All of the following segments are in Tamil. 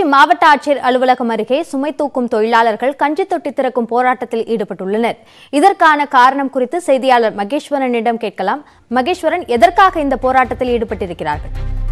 மாவட்ட ஆட்சியர் அலுவலகம் அருகே சுமை தூக்கும் தொழிலாளர்கள் கஞ்சி தொட்டி திறக்கும் போராட்டத்தில் ஈடுபட்டுள்ளனர் இதற்கான காரணம் குறித்து செய்தியாளர் மகேஸ்வரனிடம் கேட்கலாம் மகேஸ்வரன் எதற்காக இந்த போராட்டத்தில் ஈடுபட்டிருக்கிறார்கள்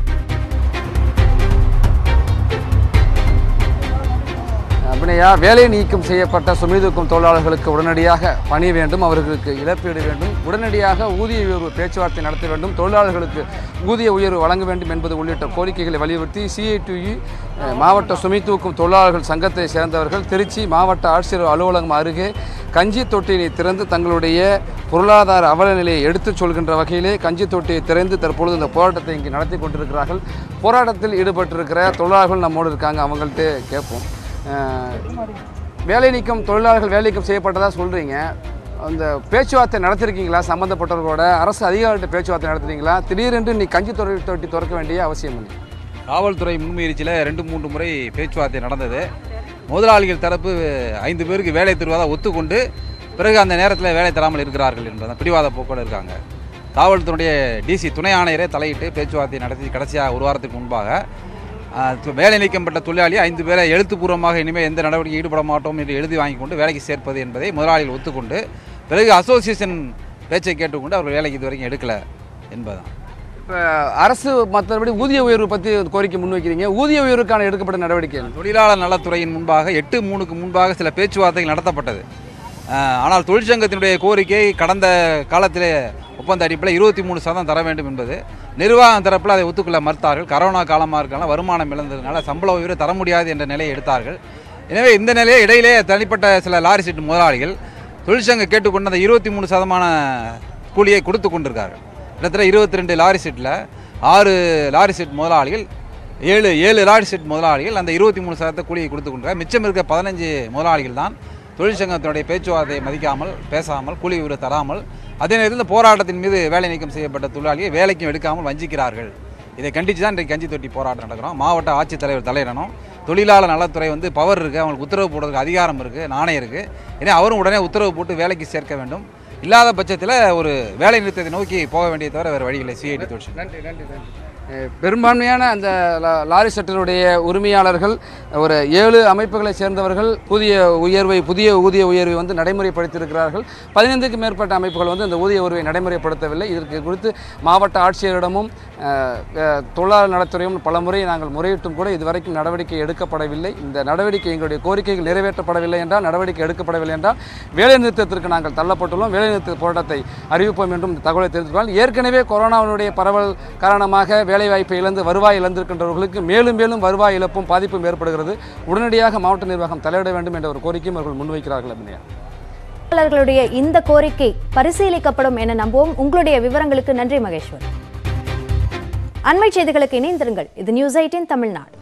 அபிநயா வேலை நீக்கம் செய்யப்பட்ட சுமை தூக்கும் தொழிலாளர்களுக்கு உடனடியாக பணி வேண்டும் அவர்களுக்கு இழப்பீடு வேண்டும் உடனடியாக ஊதிய உயர்வு பேச்சுவார்த்தை நடத்த வேண்டும் தொழிலாளர்களுக்கு ஊதிய உயர்வு வழங்க வேண்டும் என்பது உள்ளிட்ட கோரிக்கைகளை வலியுறுத்தி சிஐடியு மாவட்ட சுமை தூக்கும் தொழிலாளர்கள் சங்கத்தை சேர்ந்தவர்கள் திருச்சி மாவட்ட ஆட்சியர் அலுவலகம் அருகே கஞ்சி தொட்டியை திறந்து தங்களுடைய பொருளாதார அவல நிலையை எடுத்துச் சொல்கின்ற வகையிலே கஞ்சி தொட்டியை திறந்து தற்பொழுது இந்த போராட்டத்தை இங்கே நடத்தி கொண்டிருக்கிறார்கள் போராட்டத்தில் ஈடுபட்டிருக்கிற தொழிலாளர்கள் நம்மோடு இருக்காங்க அவங்கள்ட்ட கேட்போம் அஹ், வேலை நீக்கம் தொழிலாளர்கள் வேலை நீக்கம் செய்யப்பட்டதா சொல்கிறீங்க அந்த பேச்சுவார்த்தை நடத்திருக்கீங்களா சம்மந்தப்பட்டவர்களோட அரசு அதிகாரிகிட்ட பேச்சுவார்த்தை நடத்துறீங்களா திடீரென்று நீ கஞ்சி தொட்டி தொட்டி திறக்க வேண்டிய அவசியம் இல்லை காவல்துறை முன்முயற்சியில் ரெண்டு மூன்று முறை பேச்சுவார்த்தை நடந்தது முதலாளிகள் தரப்பு ஐந்து பேருக்கு வேலை தருவதாக ஒத்துக்கொண்டு பிறகு அந்த நேரத்தில் வேலை தராமல் இருக்கிறார்கள் என்பதை பிடிவாத போக்கோடு இருக்காங்க காவல்துறையுடைய டிசி துணை ஆணையரே தலையிட்டு பேச்சுவார்த்தை நடத்தி கடைசியாக ஒரு வாரத்துக்கு முன்பாக ஆஹ், து- வேலை நீக்கப்பட்ட தொழிலாளி ஐந்து பேரை எழுத்துப்பூர்வமாக இனிமேல் எந்த நடவடிக்கை ஈடுபட மாட்டோம் என்று எழுதி வாங்கி கொண்டு வேலைக்கு சேர்ப்பது என்பதை முதலாளிகள் ஒத்துக்கொண்டு பிறகு அசோசியேஷன் பேச்சை கேட்டுக்கொண்டு அவர் வேலைக்கு இதுவரைக்கும் எடுக்கலை என்பதுதான் இப்போ அரசு மற்றபடி ஊதிய உயர்வு பற்றி கோரிக்கை முன்வைக்கிறீங்க ஊதிய உயர்வுக்கான எடுக்கப்பட்ட நடவடிக்கை என்ன? தொழிலாளர் நலத்துறையின் முன்பாக எட்டு மூணுக்கு முன்பாக சில பேச்சுவார்த்தைகள் நடத்தப்பட்டது அஹ், ஆனால் தொழிற்சங்கத்தினுடைய கோரிக்கை கடந்த காலத்திலே ஒப்பந்த அடிப்படையில் இருபத்தி மூணு சதம் தர வேண்டும் என்பது நிர்வாகம் தரப்பில் அதை ஒத்துக்கொள்ள மறுத்தார்கள் கரோனா காலமாக இருக்கலாம் வருமானம் இழந்ததுனால சம்பள உயர்வு தர முடியாது என்ற நிலையை எடுத்தார்கள் எனவே இந்த நிலையை இடையிலே தனிப்பட்ட சில லாரி சீட்டு முதலாளிகள் தொழிற்சங்கம் கேட்டுக்கொண்ட அந்த இருபத்தி மூணு சதமான கூலியை கொடுத்து கொண்டிருக்கார்கள் கிட்டத்தட்ட இருபத்தி ரெண்டு லாரி சீட்டில் ஆறு லாரி சீட் முதலாளிகள் ஏழு ஏழு லாரி செட் முதலாளிகள் அந்த இருபத்தி மூணு சதத்தை கூலியை கொடுத்து கொண்டிருக்காங்க மிச்சம் இருக்க பதினஞ்சு முதலாளிகள் தான் தொழிற்சங்கத்தினுடைய பேச்சுவார்த்தையை மதிக்காமல் பேசாமல் கூலி உயர்வு தராமல் அதே நேரத்தில் இந்த போராட்டத்தின் மீது வேலை நீக்கம் செய்யப்பட்ட தொழிலாளியை வேலைக்கும் எடுக்காமல் வஞ்சிக்கிறார்கள் இதை கண்டித்து தான் இன்றைக்கு கஞ்சி தொட்டி போராட்டம் நடக்கிறோம் மாவட்ட ஆட்சித்தலைவர் தலையிடணும் தொழிலாளர் நலத்துறை வந்து பவர் இருக்குது அவங்களுக்கு உத்தரவு போடுறதுக்கு அதிகாரம் இருக்குது நாணயம் இருக்குது எனவே அவரும் உடனே உத்தரவு போட்டு வேலைக்கு சேர்க்க வேண்டும் இல்லாத பட்சத்தில் ஒரு வேலை நிறுத்தத்தை நோக்கி போக வேண்டிய தவிர வேறு வழிகளை சிஐடி தொழிற்சங்கம் நன்றி நன்றி நன்றி அஹ் பெரும்பான்மையான அந்த லா- லாரி சட்டருடைய உரிமையாளர்கள் ஒரு ஏழு அமைப்புகளை சேர்ந்தவர்கள் புதிய உயர்வை புதிய ஊதிய உயர்வை வந்து நடைமுறைப்படுத்தியிருக்கிறார்கள் பதினைந்துக்கும் மேற்பட்ட அமைப்புகள் வந்து இந்த ஊதிய உயர்வை நடைமுறைப்படுத்தவில்லை இதற்கு குறித்து மாவட்ட ஆட்சியரிடமும் அஹ், அஹ், தொழிலாளர் நலத்துறையும் பலமுறை நாங்கள் முறையிட்டும் கூட இதுவரைக்கும் நடவடிக்கை எடுக்கப்படவில்லை இந்த நடவடிக்கை எங்களுடைய கோரிக்கைகள் நிறைவேற்றப்படவில்லை என்றால் நடவடிக்கை எடுக்கப்படவில்லை என்றால் வேலைநிறுத்தத்திற்கு நாங்கள் தள்ளப்பட்டுள்ளோம் வேலைநிறுத்த போராட்டத்தை அறிவிப்போம் என்றும் இந்த தகவலை தெரிவித்துள்ளார் ஏற்கனவே கொரோனாவினுடைய பரவல் காரணமாக வேலைவாய்ப்பை இழந்து வருவாய் இழந்திருக்கின்றவர்களுக்கு மேலும் மேலும் வருவாய் இழப்பும் பாதிப்பும் ஏற்படுகிறது உடனடியாக மாவட்ட நிர்வாகம் தலையிட வேண்டும் என்ற ஒரு கோரிக்கையும் அவர்கள் முன்வைக்கிறார்கள் அப்படின்னா தொழிலாளர்களுடைய இந்த கோரிக்கை பரிசீலிக்கப்படும் என நம்புவோம் உங்களுடைய விவரங்களுக்கு நன்றி மகேஸ்வர் அண்மை செய்திகளுக்கு இணைந்திருங்கள் இது நியூஸ் எயிட்டின் தமிழ்நாடு